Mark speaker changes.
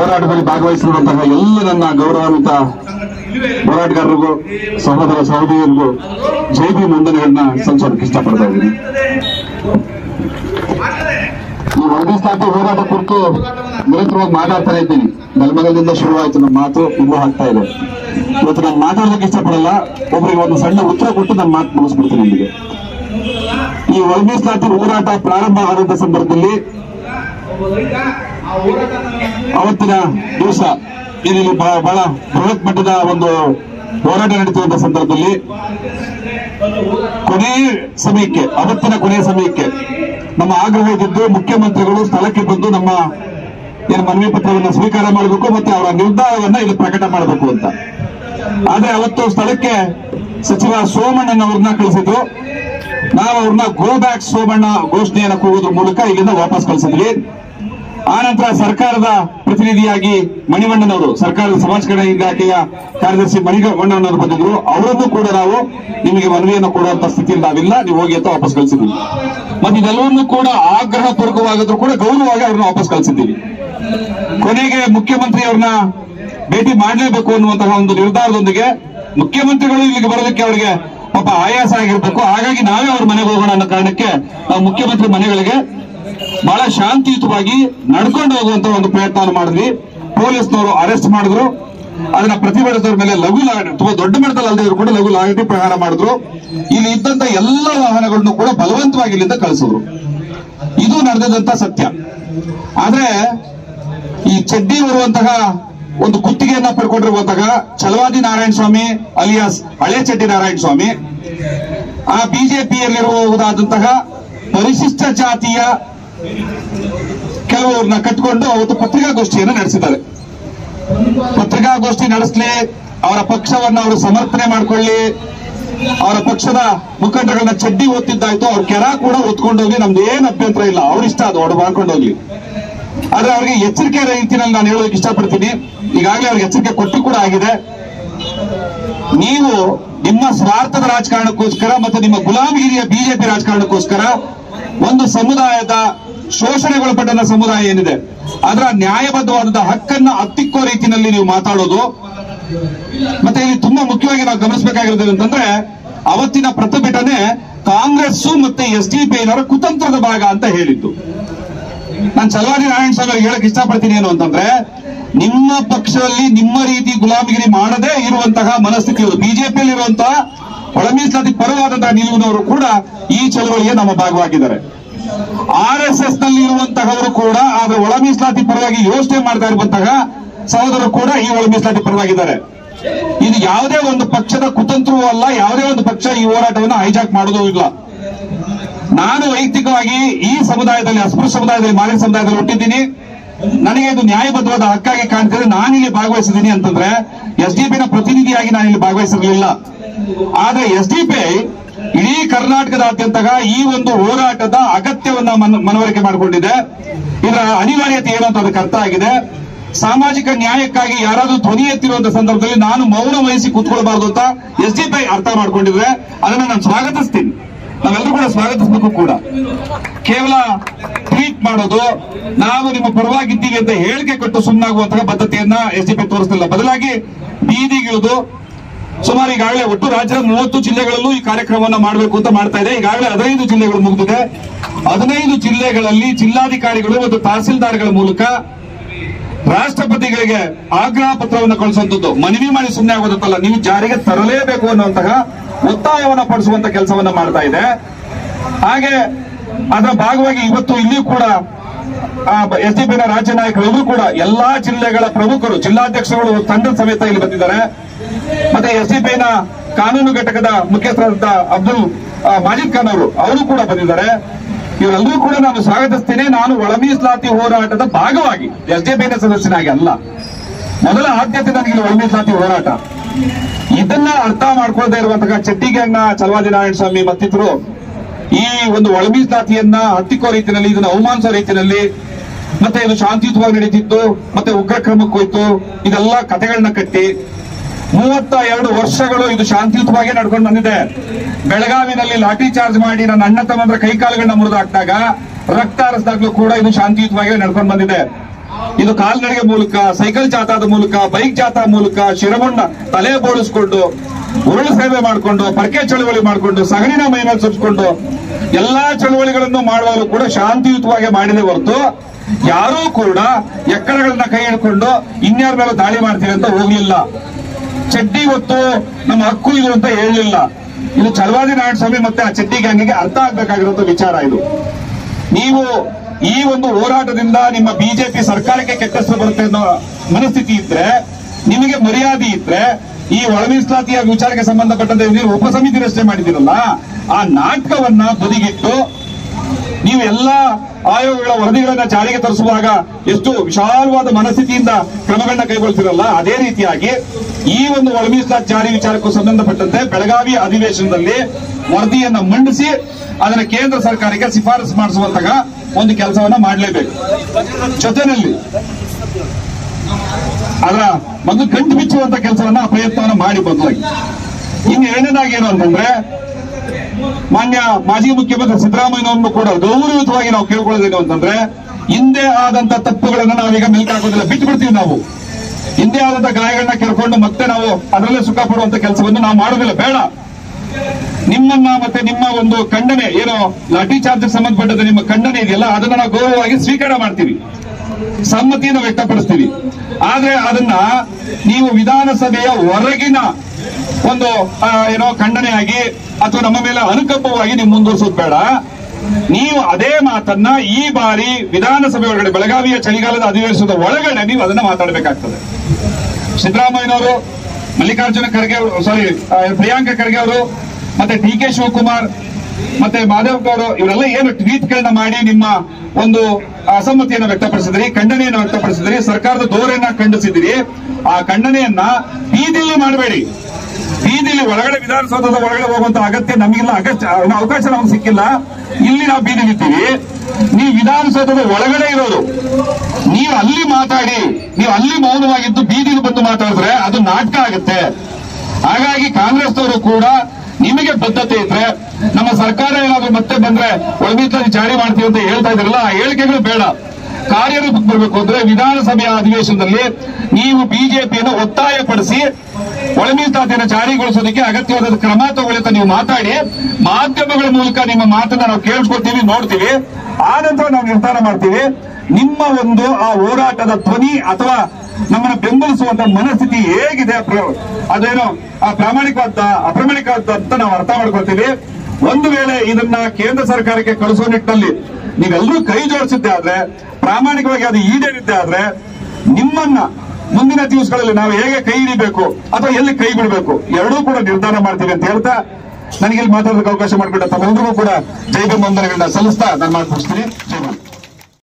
Speaker 1: ಹೋರಾಟದಲ್ಲಿ ಭಾಗವಹಿಸಿರುವಂತಹ ಎಲ್ಲ ನನ್ನ ಗೌರವಾನ್ವಿತ ಹೋರಾಟಗಾರರಿಗೂ ಸಹೋದರ ಸಹೋದರಿಯರಿಗೂ ಜೈ ಭೀಮ್ ವಂದನೆಗಳನ್ನ ಸಲ್ಲಿಸೋದಕ್ಕೆ ಇಷ್ಟಪಡ್ತಾ ಇದ್ದೀನಿ ಈ ವರದಿ ಸ್ಥಾಪನೆ ಹೋರಾಟ ಕುರಿತು ನಿರಂತರವಾಗಿ ಮಾತಾಡ್ತಾನೆ ಇದ್ದೀನಿ ನೆಲಮಗಲದಿಂದ ಶುರುವಾಯಿತು ನಮ್ಮ ಮಾತು ಇನ್ನೂ ಆಗ್ತಾ ಇದೆ ಇವತ್ತು ನಾನು ಮಾತಾಡೋದಕ್ಕೆ ಇಷ್ಟಪಡಲ್ಲ ಒಬ್ಬರಿಗೆ ಒಂದು ಸಣ್ಣ ಉತ್ತರ ಕೊಟ್ಟು ನಾನು ಮಾತು ಮುಗಿಸ್ಬಿಡ್ತೀನಿ ಇಲ್ಲಿಗೆ ಈ ವರದಿ ಸ್ಥಾಪನೆ ಹೋರಾಟ ಪ್ರಾರಂಭ ಆದಂತ ಸಂದರ್ಭದಲ್ಲಿ ಅವತ್ತಿನ ದಿವಸ ಇಲ್ಲಿ ಬಹಳ ಬಹಳ ಬೃಹತ್ ಮಟ್ಟದ ಒಂದು ಹೋರಾಟ ನಡೀತಿರುವಂತ ಸಂದರ್ಭದಲ್ಲಿ ಕೊನೆಯ ಸಮಯಕ್ಕೆ ಅವತ್ತಿನ ಕೊನೆಯ ಸಮಯಕ್ಕೆ ನಮ್ಮ ಆಗ್ರಹ ಇದ್ದಿದ್ದು ಮುಖ್ಯಮಂತ್ರಿಗಳು ಸ್ಥಳಕ್ಕೆ ಬಂದು ನಮ್ಮ ಏನು ಮನವಿ ಪತ್ರವನ್ನು ಸ್ವೀಕಾರ ಮಾಡಬೇಕು ಮತ್ತೆ ಅವರ ನಿರ್ಧಾರವನ್ನ ಇಲ್ಲಿ ಪ್ರಕಟ ಮಾಡಬೇಕು ಅಂತ ಆದ್ರೆ ಅವತ್ತು ಸ್ಥಳಕ್ಕೆ ಸಚಿವ ಸೋಮಣ್ಣನವ್ರನ್ನ ಕಳಿಸಿದ್ರು ನಾವು ಅವ್ರನ್ನ ಗೋ ಬ್ಯಾಕ್ ಸೋಮಣ್ಣ ಘೋಷಣೆಯನ್ನು ಕೂಗೋದ್ರ ಮೂಲಕ ಇಲ್ಲಿಂದ ವಾಪಸ್ ಕಳಿಸಿದ್ವಿ ಆ ನಂತರ ಸರ್ಕಾರದ ಪ್ರತಿನಿಧಿಯಾಗಿ ಮಣಿವಣ್ಣನವರು ಸರ್ಕಾರದ ಸಮಾಜ ಕಲ್ಯಾಣ ಇಲಾಖೆಯ ಕಾರ್ಯದರ್ಶಿ ಮಣಿವಣ್ಣನವರು ಬಂದಿದ್ರು ಅವರನ್ನು ಕೂಡ ನಾವು ನಿಮಗೆ ಮನವಿಯನ್ನು ಕೊಡುವಂತ ಸ್ಥಿತಿಯಲ್ಲಿ ನಾವಿಲ್ಲ ನೀವು ಹೋಗಿ ಅಂತ ವಾಪಸ್ ಕಳಿಸಿದ್ವಿ ಮತ್ತೆ ಇದೆಲ್ಲವನ್ನೂ ಕೂಡ ಆಗ್ರಹ ಪೂರ್ವಕವಾಗಿದ್ರು ಕೂಡ ಗೌರವವಾಗಿ ಅವ್ರನ್ನ ವಾಪಸ್ ಕಳಿಸಿದ್ದೀವಿ ಕೊನೆಗೆ ಮುಖ್ಯಮಂತ್ರಿ ಅವ್ರನ್ನ ಭೇಟಿ ಮಾಡಲೇಬೇಕು ಅನ್ನುವಂತಹ ಒಂದು ನಿರ್ಧಾರದೊಂದಿಗೆ ಮುಖ್ಯಮಂತ್ರಿಗಳು ಇಲ್ಲಿಗೆ ಬರೋದಕ್ಕೆ ಅವರಿಗೆ ಪಾಪ ಆಯಾಸ ಆಗಿರ್ಬೇಕು ಹಾಗಾಗಿ ನಾವೇ ಅವ್ರ ಮನೆಗೆ ಹೋಗೋಣ ಅನ್ನೋ ಕಾರಣಕ್ಕೆ ನಾವು ಮುಖ್ಯಮಂತ್ರಿ ಮನೆಗಳಿಗೆ ಬಹಳ ಶಾಂತಿಯುತವಾಗಿ ನಡ್ಕೊಂಡು ಹೋಗುವಂತ ಒಂದು ಪ್ರಯತ್ನವನ್ನು ಮಾಡಿದ್ವಿ ಪೊಲೀಸ್ನವರು ಅರೆಸ್ಟ್ ಮಾಡಿದ್ರು ಅದನ್ನ ಪ್ರತಿಭಟಿಸಿದವ್ರ ಮೇಲೆ ಲಘು ಲಾಗಣೆ ತುಂಬಾ ದೊಡ್ಡ ಮಟ್ಟದಲ್ಲಿ ಅಲ್ಲದೆ ಇದ್ರು ಕೂಡ ಲಘು ಲಾಗಣೆ ಪ್ರಹಾರ ಮಾಡಿದ್ರು ಇಲ್ಲಿ ಇದ್ದಂತ ಎಲ್ಲ ವಾಹನಗಳನ್ನು ಕೂಡ ಬಲವಂತವಾಗಿ ಇಲ್ಲಿಂದ ಕಳಿಸಿದ್ರು ಇದು ನಡೆದಂತ ಸತ್ಯ ಆದ್ರೆ ಈ ಚಡ್ಡಿ ಬರುವಂತಹ ಒಂದು ಗುತ್ತಿಗೆಯನ್ನ ಪಡ್ಕೊಂಡಿರುವಂತಹ ಛಲವಾದಿ ನಾರಾಯಣ ಸ್ವಾಮಿ ಅಲಿಯಾಸ್ ಹಳೆ ಚಡ್ಡಿ ನಾರಾಯಣ ಸ್ವಾಮಿ ಆ ಬಿಜೆಪಿಯಲ್ಲಿರುವುದಾದಂತಹ ಪರಿಶಿಷ್ಟ ಜಾತಿಯ ಕೆಲವರನ್ನ ಕಟ್ಕೊಂಡು ಅವತ್ತು ಪತ್ರಿಕಾಗೋಷ್ಠಿಯನ್ನು ನಡೆಸಿದ್ದಾರೆ ಪತ್ರಿಕಾಗೋಷ್ಠಿ ನಡೆಸಲಿ ಅವರ ಪಕ್ಷವನ್ನ ಅವರು ಸಮರ್ಥನೆ ಮಾಡ್ಕೊಳ್ಳಿ ಅವರ ಪಕ್ಷದ ಮುಖಂಡಗಳನ್ನ ಚಡ್ಡಿ ಓದ್ತಿದ್ದಾಯ್ತು ಅವ್ರ ಕೆರ ಕೂಡ ಒತ್ಕೊಂಡೋಗಿ ನಮ್ದು ಏನ್ ಅಭ್ಯಂತರ ಇಲ್ಲ ಅವ್ರ ಇಷ್ಟ ಅದು ಅವ್ರು ಮಾಡ್ಕೊಂಡೋಗ್ಲಿ ಆದ್ರೆ ಅವ್ರಿಗೆ ಎಚ್ಚರಿಕೆ ರೀತಿಯಲ್ಲಿ ನಾನು ಹೇಳೋದಕ್ಕೆ ಇಷ್ಟಪಡ್ತೀನಿ ಈಗಾಗಲೇ ಅವ್ರಿಗೆ ಎಚ್ಚರಿಕೆ ಕೊಟ್ಟು ಕೂಡ ಆಗಿದೆ ನೀವು ನಿಮ್ಮ ಸ್ವಾರ್ಥದ ರಾಜಕಾರಣಕ್ಕೋಸ್ಕರ ಮತ್ತು ನಿಮ್ಮ ಗುಲಾಮಗಿರಿಯ ಬಿಜೆಪಿ ರಾಜಕಾರಣಕ್ಕೋಸ್ಕರ ಒಂದು ಸಮುದಾಯದ ಶೋಷಣೆಗೊಳಪಟ್ಟ ಸಮುದಾಯ ಏನಿದೆ ಅದರ ನ್ಯಾಯಬದ್ಧವಾದಂತಹ ಹಕ್ಕನ್ನ ಹತ್ತಿಕ್ಕೋ ರೀತಿಯಲ್ಲಿ ನೀವು ಮಾತಾಡೋದು ಮತ್ತೆ ಇಲ್ಲಿ ತುಂಬಾ ಮುಖ್ಯವಾಗಿ ನಾವು ಗಮನಿಸಬೇಕಾಗಿರೋದು ಅಂತಂದ್ರೆ ಅವತ್ತಿನ ಪ್ರತಿಭಟನೆ ಕಾಂಗ್ರೆಸ್ ಮತ್ತೆ ಎಸ್ ಡಿ ಪಿ ಕುತಂತ್ರದ ಭಾಗ ಅಂತ ಹೇಳಿದ್ದು ನಾನು ಚಲವಾದಿ ನಾರಾಯಣ ಸ್ವಾಮಿ ಅವ್ರಿಗೆ ಹೇಳಕ್ ಇಷ್ಟಪಡ್ತೀನಿ ಏನು ಅಂತಂದ್ರೆ ನಿಮ್ಮ ಪಕ್ಷದಲ್ಲಿ ನಿಮ್ಮ ರೀತಿ ಗುಲಾಮಗಿರಿ ಮಾಡದೇ ಇರುವಂತಹ ಮನಸ್ಥಿತಿ ಇರುವುದು ಬಿಜೆಪಿಯಲ್ಲಿ ಇರುವಂತಹ ಒಳ ಮೀಸಲಾತಿ ಪರವಾದಂತಹ ನಿಲುವಿನವರು ಕೂಡ ಈ ಚಳವಳಿಯ ನಮ್ಮ ಭಾಗವಾಗಿದ್ದಾರೆ ಆರ್ ಎಸ್ ಎಸ್ ನಲ್ಲಿ ಇರುವಂತಹವರು ಕೂಡ ಆದ್ರೆ ಒಳ ಮೀಸಲಾತಿ ಪರವಾಗಿ ಯೋಚನೆ ಮಾಡ್ತಾ ಇರುವಂತಹ ಸಹೋದರರು ಕೂಡ ಈ ಒಳ ಮೀಸಲಾತಿ ಪರವಾಗಿದ್ದಾರೆ ಇದು ಯಾವುದೇ ಒಂದು ಪಕ್ಷದ ಕುತಂತ್ರವೂ ಅಲ್ಲ ಯಾವುದೇ ಒಂದು ಪಕ್ಷ ಈ ಹೋರಾಟವನ್ನು ಹೈಜಾಕ್ ಮಾಡೋದೂ ಇಲ್ಲ ನಾನು ವೈಯಕ್ತಿಕವಾಗಿ ಈ ಸಮುದಾಯದಲ್ಲಿ ಅಸ್ಪೃಶ್ಯ ಸಮುದಾಯದಲ್ಲಿ ಮಾಲಿನ್ಯ ಸಮುದಾಯದಲ್ಲಿ ಹುಟ್ಟಿದ್ದೀನಿ ನನಗೆ ಇದು ನ್ಯಾಯಬದ್ಧವಾದ ಹಕ್ಕಾಗಿ ಕಾಣ್ತಿದೆ ನಾನು ಇಲ್ಲಿ ಭಾಗವಹಿಸಿದ್ದೀನಿ ಅಂತಂದ್ರೆ ಎಸ್ ಡಿ ನ ಪ್ರತಿನಿಧಿಯಾಗಿ ನಾನು ಇಲ್ಲಿ ಭಾಗವಹಿಸಿರಲಿಲ್ಲ ಆದ್ರೆ ಎಸ್ ಡಿ ಪಿ ಇಡೀ ಕರ್ನಾಟಕದಾದ್ಯಂತ ಈ ಒಂದು ಹೋರಾಟದ ಅಗತ್ಯವನ್ನ ಮನ- ಮನವರಿಕೆ ಮಾಡಿಕೊಂಡಿದೆ ಇದರ ಅನಿವಾರ್ಯತೆ ಏನು ಅಂತ ಅದಕ್ಕೆ ಅರ್ಥ ಆಗಿದೆ ಸಾಮಾಜಿಕ ನ್ಯಾಯಕ್ಕಾಗಿ ಯಾರಾದ್ರೂ ಧ್ವನಿ ಎತ್ತಿರುವಂತ ಸಂದರ್ಭದಲ್ಲಿ ನಾನು ಮೌನ ವಹಿಸಿ ಕೂತ್ಕೊಳ್ಬಾರ್ದು ಅಂತ ಎಸ್ ಡಿ ಪಿ ಅರ್ಥ ಮಾಡ್ಕೊಂಡಿದ್ರೆ ಅದನ್ನ ನಾನು ಸ್ವಾಗತಿಸ್ತೀನಿ ನಾವೆಲ್ಲರೂ ಕೂಡ ಸ್ವಾಗತಿಸಬೇಕು ಕೂಡ ಕೇವಲ ಟ್ವೀಟ್ ಮಾಡೋದು ನಾವು ನಿಮ್ಮ ಪರವಾಗಿದ್ದೀವಿ ಅಂತ ಹೇಳಿಕೆ ಕೊಟ್ಟು ಸುಮ್ಮನಾಗುವಂತಹ ಬದ್ಧತೆಯನ್ನ ಎಸ್ ಡಿ ಪಿ ತೋರಿಸ್ತಿಲ್ಲ ಬದಲಾಗಿ ಬೀದಿಗಿಳಿದು ಸುಮಾರು ಈಗಾಗಲೇ ಒಟ್ಟು ರಾಜ್ಯದ ಮೂವತ್ತು ಜಿಲ್ಲೆಗಳಲ್ಲೂ ಈ ಕಾರ್ಯಕ್ರಮವನ್ನು ಮಾಡಬೇಕು ಅಂತ ಮಾಡ್ತಾ ಇದೆ ಈಗಾಗಲೇ ಹದಿನೈದು ಜಿಲ್ಲೆಗಳು ಮುಗಿದಿದೆ ಹದಿನೈದು ಜಿಲ್ಲೆಗಳಲ್ಲಿ ಜಿಲ್ಲಾಧಿಕಾರಿಗಳು ಮತ್ತು ತಹಸೀಲ್ದಾರ್ಗಳ ಮೂಲಕ ರಾಷ್ಟ್ರಪತಿಗಳಿಗೆ ಆಗ್ರಹ ಪತ್ರವನ್ನು ಕಳಿಸುವಂತದ್ದು ಮನವಿ ಮಾಡಿ ಸುಮ್ಮನೆ ಆಗೋದತ್ತಲ್ಲ ನೀವು ಜಾರಿಗೆ ತರಲೇಬೇಕು ಅನ್ನುವಂತಹ ಒತ್ತಾಯವನ್ನ ಪಡಿಸುವಂತ ಕೆಲಸವನ್ನ ಮಾಡ್ತಾ ಇದೆ ಹಾಗೆ ಅದರ ಭಾಗವಾಗಿ ಇವತ್ತು ಇಲ್ಲಿಯೂ ಕೂಡ ಎಸ್ ಡಿ ನ ರಾಜ್ಯ ನಾಯಕರು ಕೂಡ ಎಲ್ಲಾ ಜಿಲ್ಲೆಗಳ ಪ್ರಮುಖರು ಜಿಲ್ಲಾಧ್ಯಕ್ಷರುಗಳು ತಂಡದ ಸಮೇತ ಇಲ್ಲಿ ಬಂದಿದ್ದಾರೆ ಮತ್ತೆ ಎಸ್ ಡಿ ನ ಕಾನೂನು ಘಟಕದ ಮುಖ್ಯಸ್ಥರಾದ ಅಬ್ದುಲ್ ಆ, ಮಾಜಿದ್ ಖಾನ್ ಅವರು ಅವರು ಕೂಡ ಬಂದಿದ್ದಾರೆ ಇವರೆಲ್ಲರೂ ಕೂಡ ನಾನು ಸ್ವಾಗತಿಸ್ತೇನೆ ನಾನು ಒಳ ಮೀಸಲಾತಿ ಹೋರಾಟದ ಭಾಗವಾಗಿ ಎಸ್ ಡಿ ನ ಸದಸ್ಯನಾಗಿ ಅಲ್ಲ ಮೊದಲ ಆದ್ಯತೆ ನನಗೆ ಇಲ್ಲಿ ಒಳ ಮೀಸಲಾತಿ ಹೋರಾಟ ಇದನ್ನ ಅರ್ಥ ಮಾಡ್ಕೊಳ್ತಾ ಇರುವಂತಹ ಚಡ್ಡಿಗಣ್ಣ ಚಲವಾದಿ ನಾರಾಯಣ ಸ್ವಾಮಿ ಮತ್ತಿತರು ಈ ಒಂದು ಒಳ ಮೀಸಲಾತಿಯನ್ನ ಹತ್ತಿಕ್ಕೋ ರೀತಿಯಲ್ಲಿ ಇದನ್ನ ಅವಮಾನಿಸೋ ರೀತಿಯಲ್ಲಿ ಮತ್ತೆ ಇದು ಶಾಂತಿಯುತವಾಗಿ ನಡೀತಿತ್ತು ಮತ್ತೆ ಉಗ್ರ ಕ್ರಮಕ್ಕೆ ಹೋಯ್ತು ಇದೆಲ್ಲ ಕಥೆಗಳನ್ನ ಕಟ್ಟಿ ಮೂವತ್ತ ಎರಡು ವರ್ಷಗಳು ಇದು ಶಾಂತಿಯುತವಾಗಿ ನಡ್ಕೊಂಡು ಬಂದಿದೆ ಬೆಳಗಾವಿನಲ್ಲಿ ಲಾಠಿ ಚಾರ್ಜ್ ಮಾಡಿ ನನ್ನ ಅಣ್ಣ ತಮ್ಮಂದ್ರ ಕೈಕಾಲುಗಳನ್ನ ಮುರಿದು ಹಾಕಿದಾಗ ರಕ್ತ ಹರಿಸಿದಾಗ್ಲೂ ಕೂಡ ಇದು ಶಾಂತಿಯುತವಾಗಿ ನಡ್ಕೊಂಡು ಬಂದಿದೆ ಇದು ಕಾಲ್ನಡಿಗೆ ಮೂಲಕ ಸೈಕಲ್ ಜಾಥಾದ ಮೂಲಕ ಬೈಕ್ ಜಾಥಾ ಮೂಲಕ ಶಿರಮಣ್ಣ ತಲೆ ಬೋಳಿಸ್ಕೊಂಡು ಉರುಳು ಸೇವೆ ಮಾಡಿಕೊಂಡು ಪರ್ಕೆ ಚಳವಳಿ ಮಾಡಿಕೊಂಡು ಸಗಣಿನ ಮೈ ಮೇಲೆ ಸುರಿಸ್ಕೊಂಡು ಎಲ್ಲಾ ಚಳವಳಿಗಳನ್ನು ಮಾಡುವಾಗಲೂ ಕೂಡ ಶಾಂತಿಯುತವಾಗಿ ಮಾಡಿದೆ ಹೊರತು ಯಾರೂ ಕೂಡ ಎಕ್ಕಡಗಳನ್ನ ಕೈ ಹಿಡ್ಕೊಂಡು ಇನ್ಯಾರ ಮೇಲೆ ದಾಳಿ ಮಾಡ್ತೀವಿ ಅಂತ ಹೋಗ್ಲಿಲ್ಲ ಚಡ್ಡಿ ಹೊತ್ತು ನಮ್ಮ ಹಕ್ಕು ಇದು ಅಂತ ಹೇಳಲಿಲ್ಲ ಇದು ಚಲವಾದಿ ನಾರಾಯಣ ಸ್ವಾಮಿ ಮತ್ತೆ ಆ ಚಡ್ಡಿ ಗ್ಯಾಂಗಿಗೆ ಅರ್ಥ ಆಗ್ಬೇಕಾಗಿರುವಂತ ವಿಚಾರ ಇದು ನೀವು ಈ ಒಂದು ಹೋರಾಟದಿಂದ ನಿಮ್ಮ ಬಿಜೆಪಿ ಸರ್ಕಾರಕ್ಕೆ ಕೆಟ್ಟ ಹೆಸರು ಬರುತ್ತೆ ಅನ್ನೋ ಮನಸ್ಥಿತಿ ಇದ್ರೆ ನಿಮಗೆ ಮರ್ಯಾದೆ ಇದ್ರೆ ಈ ಒಳ ಮೀಸಲಾತಿಯ ವಿಚಾರಕ್ಕೆ ಸಂಬಂಧಪಟ್ಟಂತೆ ನೀವು ಉಪಸಮಿತಿ ರಚನೆ ಮಾಡಿದಿರಲ್ಲ ಆ ನಾಟಕವನ್ನ ಬದಿಗಿಟ್ಟು ನೀವು ಎಲ್ಲ ಆಯೋಗಗಳ ವರದಿಗಳನ್ನ ಜಾರಿಗೆ ತರಿಸುವಾಗ ಎಷ್ಟು ವಿಶಾಲವಾದ ಮನಸ್ಥಿತಿಯಿಂದ ಕ್ರಮಗಳನ್ನ ಕೈಗೊಳ್ತಿರಲ್ಲ ಅದೇ ರೀತಿಯಾಗಿ ಈ ಒಂದು ಒಳ ಮೀಸಲಾತಿ ಜಾರಿ ವಿಚಾರಕ್ಕೂ ಸಂಬಂಧಪಟ್ಟಂತೆ ಬೆಳಗಾವಿ ಅಧಿವೇಶನದಲ್ಲಿ ವರದಿಯನ್ನ ಮಂಡಿಸಿ ಅದನ್ನ ಕೇಂದ್ರ ಸರ್ಕಾರಕ್ಕೆ ಶಿಫಾರಸು ಮಾಡಿಸುವಂತಹ ಒಂದು ಕೆಲಸವನ್ನ ಮಾಡಲೇಬೇಕು ಜೊತೆನಲ್ಲಿ ಅದರ ಮೊದಲು ಗಂಟು ಬಿಚ್ಚುವಂತ ಕೆಲಸವನ್ನ ಪ್ರಯತ್ನವನ್ನ ಮಾಡಿ ಬದಲಾಗಿ ಇನ್ನು ಎರಡನೇದಾಗಿ ಏನು ಅಂತಂದ್ರೆ ಮಾನ್ಯ ಮಾಜಿ ಮುಖ್ಯಮಂತ್ರಿ ಸಿದ್ದರಾಮಯ್ಯನವರನ್ನು ಕೂಡ ಗೌರವಯುತವಾಗಿ ನಾವು ಕೇಳ್ಕೊಳ್ಳೋದೇನು ಅಂತಂದ್ರೆ ಹಿಂದೆ ಆದಂತ ತಪ್ಪುಗಳನ್ನ ನಾವೀಗ ಮೆಲ್ಕಾಕೋದಿಲ್ಲ ಬಿಟ್ಟು ಬಿಡ್ತೀವಿ ನಾವು ಹಿಂದೆ ಆದಂತ ಗಾಯಗಳನ್ನ ಕೇಳ್ಕೊಂಡು ಮತ್ತೆ ನಾವು ಅದರಲ್ಲೇ ಸುಖ ಪಡುವಂತ ಕೆಲಸವನ್ನು ನಾವು ಮಾಡೋದಿಲ್ಲ ಬೇಡ ನಿಮ್ಮನ್ನ ಮತ್ತೆ ನಿಮ್ಮ ಒಂದು ಖಂಡನೆ ಏನು ಲಾಠಿ ಚಾರ್ಜ್ ಸಂಬಂಧಪಟ್ಟದ ನಿಮ್ಮ ಖಂಡನೆ ಇದೆಯಲ್ಲ ಅದನ್ನ ನಾವು ಗೌರವವಾಗಿ ಸ್ವೀಕಾರ ಮಾಡ್ತೀವಿ ಸಮ್ಮತಿಯನ್ನು ವ್ಯಕ್ತಪಡಿಸ್ತೀವಿ ಆದ್ರೆ ಅದನ್ನ ನೀವು ವಿಧಾನಸಭೆಯ ಹೊರಗಿನ ಒಂದು ಆ, ಏನೋ ಖಂಡನೆಯಾಗಿ ಅಥವಾ ನಮ್ಮ ಮೇಲೆ ಅನುಕಂಪವಾಗಿ ನೀವು ಮುಂದುವರಿಸೋದು ಬೇಡ ನೀವು ಅದೇ ಮಾತನ್ನ ಈ ಬಾರಿ ವಿಧಾನಸಭೆ ಒಳಗಡೆ ಬೆಳಗಾವಿಯ ಚಳಿಗಾಲದ ಅಧಿವೇಶನದ ಒಳಗಡೆ ನೀವು ಅದನ್ನ ಮಾತಾಡಬೇಕಾಗ್ತದೆ ಸಿದ್ದರಾಮಯ್ಯನವರು ಮಲ್ಲಿಕಾರ್ಜುನ ಖರ್ಗೆ ಅವರು ಸಾರಿ ಪ್ರಿಯಾಂಕ ಖರ್ಗೆ ಅವರು ಮತ್ತೆ ಡಿ ಕೆ ಶಿವಕುಮಾರ್ ಮತ್ತೆ ಮಾಧವ್ ಗೌಡ ಇವರೆಲ್ಲ ಏನು ಟ್ವೀಟ್ಗಳನ್ನ ಮಾಡಿ ನಿಮ್ಮ ಒಂದು ಅಸಮ್ಮತಿಯನ್ನು ವ್ಯಕ್ತಪಡಿಸಿದ್ರಿ ಖಂಡನೆಯನ್ನು ವ್ಯಕ್ತಪಡಿಸಿದ್ರಿ ಸರ್ಕಾರದ ಧೋರಣೆಯನ್ನ ಖಂಡಿಸಿದಿರಿ ಆ ಖಂಡನೆಯನ್ನ ಬೀದಿಯಲ್ಲಿ ಮಾಡಬೇಡಿ ಬೀದಿಲಿ ಒಳಗಡೆ ವಿಧಾನಸೌಧದ ಒಳಗಡೆ ಹೋಗುವಂತ ಅಗತ್ಯ ನಮಗಿಲ್ಲ ಅಗತ್ಯ ಅವಕಾಶ ನಮ್ಗೆ ಸಿಕ್ಕಿಲ್ಲ ಇಲ್ಲಿ ನಾವು ಬೀದಿಲಿದ್ದೀವಿ ನೀವು ವಿಧಾನಸೌಧದ ಒಳಗಡೆ ಇರೋದು ನೀವು ಅಲ್ಲಿ ಮಾತಾಡಿ ನೀವು ಅಲ್ಲಿ ಮೌನವಾಗಿದ್ದು ಬೀದಿಲಿ ಬಂದು ಮಾತಾಡಿದ್ರೆ ಅದು ನಾಟಕ ಆಗುತ್ತೆ ಹಾಗಾಗಿ ಕಾಂಗ್ರೆಸ್ನವರು ಕೂಡ ನಿಮಗೆ ಬದ್ಧತೆ ಇದ್ರೆ ನಮ್ಮ ಸರ್ಕಾರ ಏನಾದ್ರು ಮತ್ತೆ ಬಂದ್ರೆ ಒಳಮೀಸಲಾತಿ ಜಾರಿ ಮಾಡ್ತೀವಿ ಅಂತ ಹೇಳ್ತಾ ಇದ್ರಲ್ಲ ಆ ಹೇಳಿಕೆಗಳು ಬೇಡ ಕಾರ್ಯರೂಪಕ್ಕೆ ಬರಬೇಕು ಅಂದ್ರೆ ವಿಧಾನಸಭೆಯ ಅಧಿವೇಶನದಲ್ಲಿ ನೀವು ಬಿಜೆಪಿಯನ್ನು ಒತ್ತಾಯಪಡಿಸಿ ಒಳಮೀಸಲಾತಿಯನ್ನು ಜಾರಿಗೊಳಿಸೋದಕ್ಕೆ ಅಗತ್ಯವಾದ ಕ್ರಮ ತಗೊಳ್ಳಿ ಅಂತ ನೀವು ಮಾತಾಡಿ ಮಾಧ್ಯಮಗಳ ಮೂಲಕ ನಿಮ್ಮ ಮಾತನ್ನ ನಾವು ಕೇಳಿಸ್ಕೊಳ್ತೀವಿ ನೋಡ್ತೀವಿ ಆ ನಂತರ ನಾವು ನಿರ್ಧಾರ ಮಾಡ್ತೀವಿ ನಿಮ್ಮ ಒಂದು ಆ ಹೋರಾಟದ ಧ್ವನಿ ಅಥವಾ ನಮ್ಮನ್ನ ಬೆಂಬಲಿಸುವಂತ ಮನಸ್ಥಿತಿ ಹೇಗಿದೆ ಪ್ರ- ಅದೇನೋ ಆ ಪ್ರಾಮಾಣಿಕವಾದ ಅಪ್ರಾಮಾಣಿಕವಾದ ಅಂತ ನಾವು ಅರ್ಥ ಮಾಡ್ಕೊಳ್ತೀವಿ ಒಂದು ವೇಳೆ ಇದನ್ನ ಕೇಂದ್ರ ಸರ್ಕಾರಕ್ಕೆ ಕಳಿಸುವ ನಿಟ್ಟಿನಲ್ಲಿ ನೀವೆಲ್ಲರೂ ಕೈ ಜೋಡಿಸಿದ್ದೆ ಆದ್ರೆ ಪ್ರಾಮಾಣಿಕವಾಗಿ ಅದು ಈಡೇರಿದ್ದೆ ಆದ್ರೆ ನಿಮ್ಮನ್ನ ಮುಂದಿನ ದಿವಸಗಳಲ್ಲಿ ನಾವು ಹೇಗೆ ಕೈ ಹಿಡಿಬೇಕು ಅಥವಾ ಎಲ್ಲಿ ಕೈ ಬಿಡಬೇಕು ಎರಡೂ ಕೂಡ ನಿರ್ಧಾರ ಮಾಡ್ತೀವಿ ಅಂತ ಹೇಳ್ತಾ ನನಗೆ ಇಲ್ಲಿ ಮಾತಾಡೋದಕ್ಕೆ ಅವಕಾಶ ಮಾಡಿಕೊಟ್ಟ ತಮ್ಮೆಲ್ಲರಿಗೂ ಕೂಡ ಜೈ ವಂದನೆಗಳನ್ನ ಸಲ್ಲಿಸ್ತಾ ನಾನು ಮಾತು ಮುಗಿಸ್ತೀನಿ ಜೈ ಹಿಂದ್.